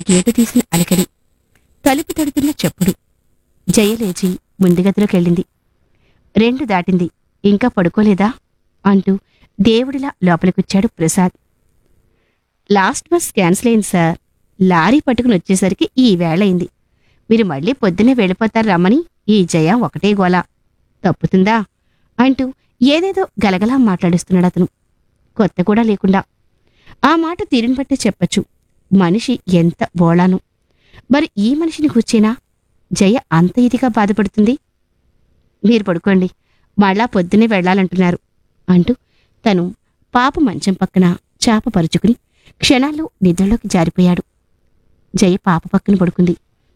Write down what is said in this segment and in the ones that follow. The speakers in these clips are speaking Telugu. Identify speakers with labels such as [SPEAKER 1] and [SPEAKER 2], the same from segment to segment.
[SPEAKER 1] గేటు తీసిన అలికడి తలుపు తడుతున్న చెప్పుడు జయ లేచి ముందు గదిలోకెళ్ళింది రెండు దాటింది ఇంకా పడుకోలేదా అంటూ దేవుడిలా లోపలికొచ్చాడు ప్రసాద్ లాస్ట్ బస్ క్యాన్సిల్ అయింది సార్ లారీ పట్టుకుని వచ్చేసరికి ఈ వేళయింది మీరు మళ్ళీ పొద్దున్నే వెళ్ళిపోతారు రమ్మని ఈ జయ ఒకటే గోల తప్పుతుందా అంటూ ఏదేదో గలగలా మాట్లాడిస్తున్నాడు అతను కొత్త కూడా లేకుండా ఆ మాట తీరుని బట్టే చెప్పచ్చు మనిషి ఎంత బోళాను మరి ఈ మనిషిని కూర్చేనా జయ అంత ఇదిగా బాధపడుతుంది మీరు పడుకోండి మళ్ళా పొద్దునే వెళ్ళాలంటున్నారు అంటూ తను పాప మంచం పక్కన చాప పరుచుకుని క్షణాల్లో నిద్రలోకి జారిపోయాడు జయ పాప పక్కన పడుకుంది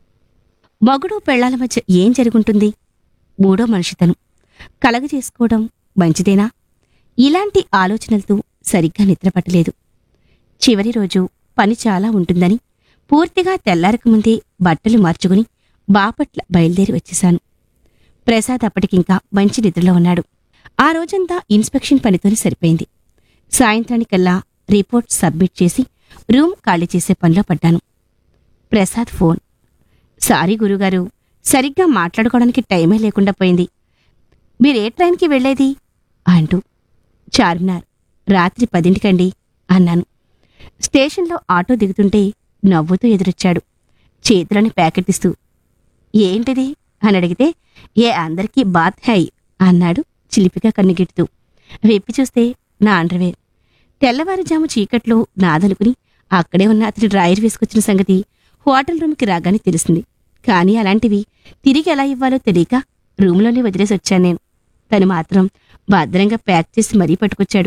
[SPEAKER 1] మగుడు పెళ్లాల మధ్య ఏం జరుగుంటుంది మూడో మనిషి తను కలగ చేసుకోవడం మంచిదేనా ఇలాంటి ఆలోచనలతో సరిగ్గా నిద్రపట్టలేదు చివరి రోజు పని చాలా ఉంటుందని పూర్తిగా తెల్లారక ముందే బట్టలు మార్చుకుని బాపట్ల బయలుదేరి వచ్చేశాను ప్రసాద్ అప్పటికింకా మంచి నిద్రలో ఉన్నాడు ఆ రోజంతా ఇన్స్పెక్షన్ పనితోనే సరిపోయింది సాయంత్రానికల్లా రిపోర్ట్ సబ్మిట్ చేసి రూమ్ ఖాళీ చేసే పనిలో పడ్డాను ప్రసాద్ ఫోన్ సారీ గురుగారు సరిగ్గా మాట్లాడుకోవడానికి టైమే లేకుండా పోయింది మీరే ట్రైన్కి వెళ్ళేది అంటూ చార్మినార్ రాత్రి పదింటికండి అన్నాను స్టేషన్లో ఆటో దిగుతుంటే నవ్వుతూ ఎదురొచ్చాడు చేతిలోని ప్యాకెట్ ఇస్తూ ఏంటిది అని అడిగితే ఏ అందరికీ బాత్ హై అన్నాడు చిలిపిగా కన్నుగిడుతూ విప్పి చూస్తే నా అండర్వేర్ తెల్లవారుజాము చీకట్లో నాదనుకుని అక్కడే ఉన్న అతని డ్రాయర్ వేసుకొచ్చిన సంగతి హోటల్ రూమ్కి రాగానే తెలిసింది కానీ అలాంటివి తిరిగి ఎలా ఇవ్వాలో తెలియక రూమ్లోనే వదిలేసి వచ్చాను నేను తను మాత్రం భద్రంగా ప్యాక్ చేసి మరీ పట్టుకొచ్చాడు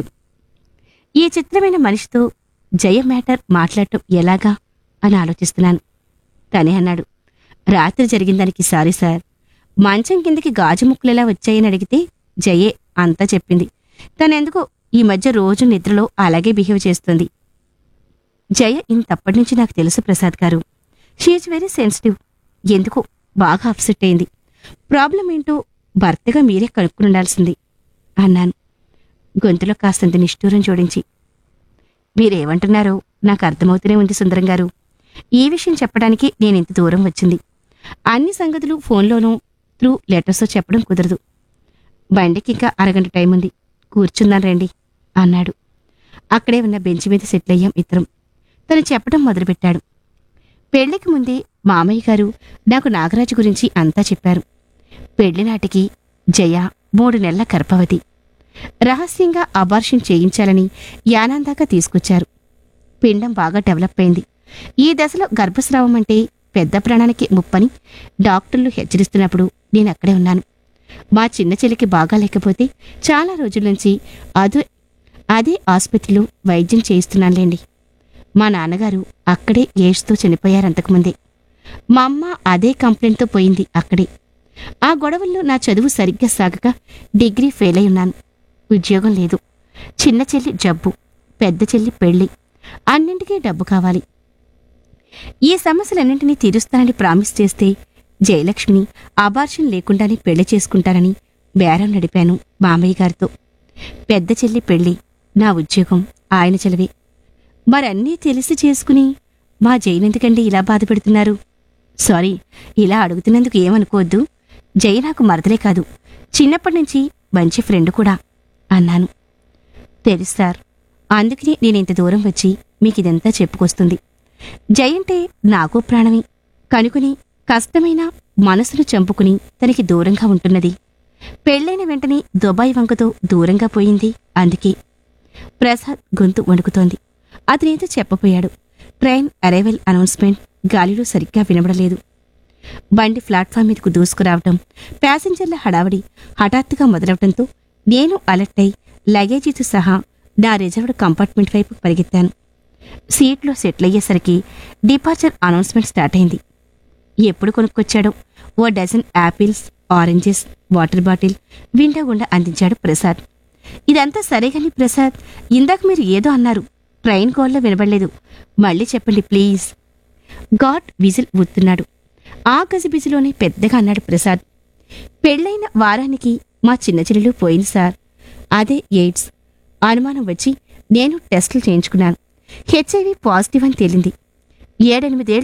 [SPEAKER 1] ఈ చిత్రమైన మనిషితో జయ మ్యాటర్ మాట్లాడటం ఎలాగా అని ఆలోచిస్తున్నాను తనే అన్నాడు రాత్రి జరిగిన దానికి సారీ సార్ మంచం కిందకి గాజు ముక్కలెలా వచ్చాయని అడిగితే జయే అంతా చెప్పింది తనెందుకో ఈ మధ్య రోజు నిద్రలో అలాగే బిహేవ్ చేస్తుంది జయ ఇంతప్పటి నుంచి నాకు తెలుసు ప్రసాద్ గారు షీఈ్ వెరీ సెన్సిటివ్ ఎందుకో బాగా అప్సెట్ అయింది ప్రాబ్లం ఏంటో భర్తగా మీరే కనుక్కుని ఉండాల్సింది అన్నాను గొంతులో కాస్తంత నిష్ఠూరం జోడించి మీరేమంటున్నారో నాకు అర్థమవుతూనే ఉంది సుందరం గారు ఈ విషయం చెప్పడానికి నేను ఇంత దూరం వచ్చింది అన్ని సంగతులు ఫోన్లోనూ త్రూ లెటర్స్తో చెప్పడం కుదరదు బండికి ఇంకా అరగంట టైం ఉంది కూర్చుందాం రండి అన్నాడు అక్కడే ఉన్న బెంచ్ మీద సెటిల్ అయ్యాం ఇద్దరం తను చెప్పడం మొదలుపెట్టాడు పెళ్లికి ముందే మామయ్య గారు నాకు నాగరాజు గురించి అంతా చెప్పారు పెళ్లి నాటికి జయ మూడు నెలల గర్భవతి రహస్యంగా అబార్షన్ చేయించాలని యానాందాకా తీసుకొచ్చారు పిండం బాగా డెవలప్ అయింది ఈ దశలో గర్భస్రావం అంటే పెద్ద ప్రాణానికి ముప్పని డాక్టర్లు హెచ్చరిస్తున్నప్పుడు నేను అక్కడే ఉన్నాను మా చిన్న చెల్లికి బాగా లేకపోతే చాలా రోజుల నుంచి అదే అదే ఆసుపత్రిలో వైద్యం చేయిస్తున్నానులేండి మా నాన్నగారు అక్కడే ఏడ్స్తో చనిపోయారు అంతకుముందే మా అమ్మ అదే కంప్లైంట్తో పోయింది అక్కడే ఆ గొడవల్లో నా చదువు సరిగ్గా సాగక డిగ్రీ ఫెయిల్ అయి ఉన్నాను ఉద్యోగం లేదు చిన్న చెల్లి జబ్బు పెద్ద చెల్లి పెళ్లి అన్నింటికీ డబ్బు కావాలి ఈ సమస్యలన్నింటినీ తీరుస్తానని ప్రామిస్ చేస్తే జయలక్ష్మిని అబార్షన్ లేకుండానే పెళ్లి చేసుకుంటానని బేరం నడిపాను మామయ్య గారితో పెద్ద చెల్లి పెళ్లి నా ఉద్యోగం ఆయన చెలవే మరన్నీ తెలిసి చేసుకుని మా జైనెందుకండి ఇలా బాధపెడుతున్నారు సారీ ఇలా అడుగుతున్నందుకు ఏమనుకోవద్దు జయ నాకు మరదలే కాదు చిన్నప్పటి నుంచి మంచి ఫ్రెండ్ కూడా అన్నాను తెలుసు సార్ అందుకని నేను ఇంత దూరం వచ్చి మీకు ఇదంతా చెప్పుకొస్తుంది జయ అంటే నాకు ప్రాణమే కనుకుని కష్టమైన మనసును చంపుకుని తనకి దూరంగా ఉంటున్నది పెళ్ళైన వెంటనే దుబాయ్ వంకతో దూరంగా పోయింది అందుకే ప్రసాద్ గొంతు వణుకుతోంది అతనేదో చెప్పబోయాడు ట్రైన్ అరైవల్ అనౌన్స్మెంట్ గాలిలో సరిగ్గా వినబడలేదు బండి ప్లాట్ఫామ్ మీదకు దూసుకురావటం ప్యాసింజర్ల హడావడి హఠాత్తుగా మొదలవటంతో నేను అలర్ట్ అయి లగేజీతో సహా నా రిజర్వ్డ్ కంపార్ట్మెంట్ వైపు పరిగెత్తాను సీట్లో సెటిల్ అయ్యేసరికి డిపార్చర్ అనౌన్స్మెంట్ స్టార్ట్ అయింది ఎప్పుడు కొనుక్కొచ్చాడో ఓ dozen apples oranges water bottle window గుండా అందించాడు ప్రసాద్ ఇదంతా సరే కానీ ప్రసాద్ ఇందాక మీరు ఏదో అన్నారు ట్రైన్ గోల్లో వినబడలేదు మళ్ళీ చెప్పండి ప్లీజ్ గాడ్ విజిల్ ఊతున్నాడు ఆ గజిబిజిలోనే పెద్దగా అన్నాడు ప్రసాద్ పెళ్ళైన వారానికి మా చిన్న చెల్లెలు పోయింది సార్ అదే ఎయిడ్స్ అనుమానం వచ్చి నేను టెస్టులు చేయించుకున్నాను హెచ్ఐవి పాజిటివ్ అని తేలింది ఏడెనిమిదేళ్ల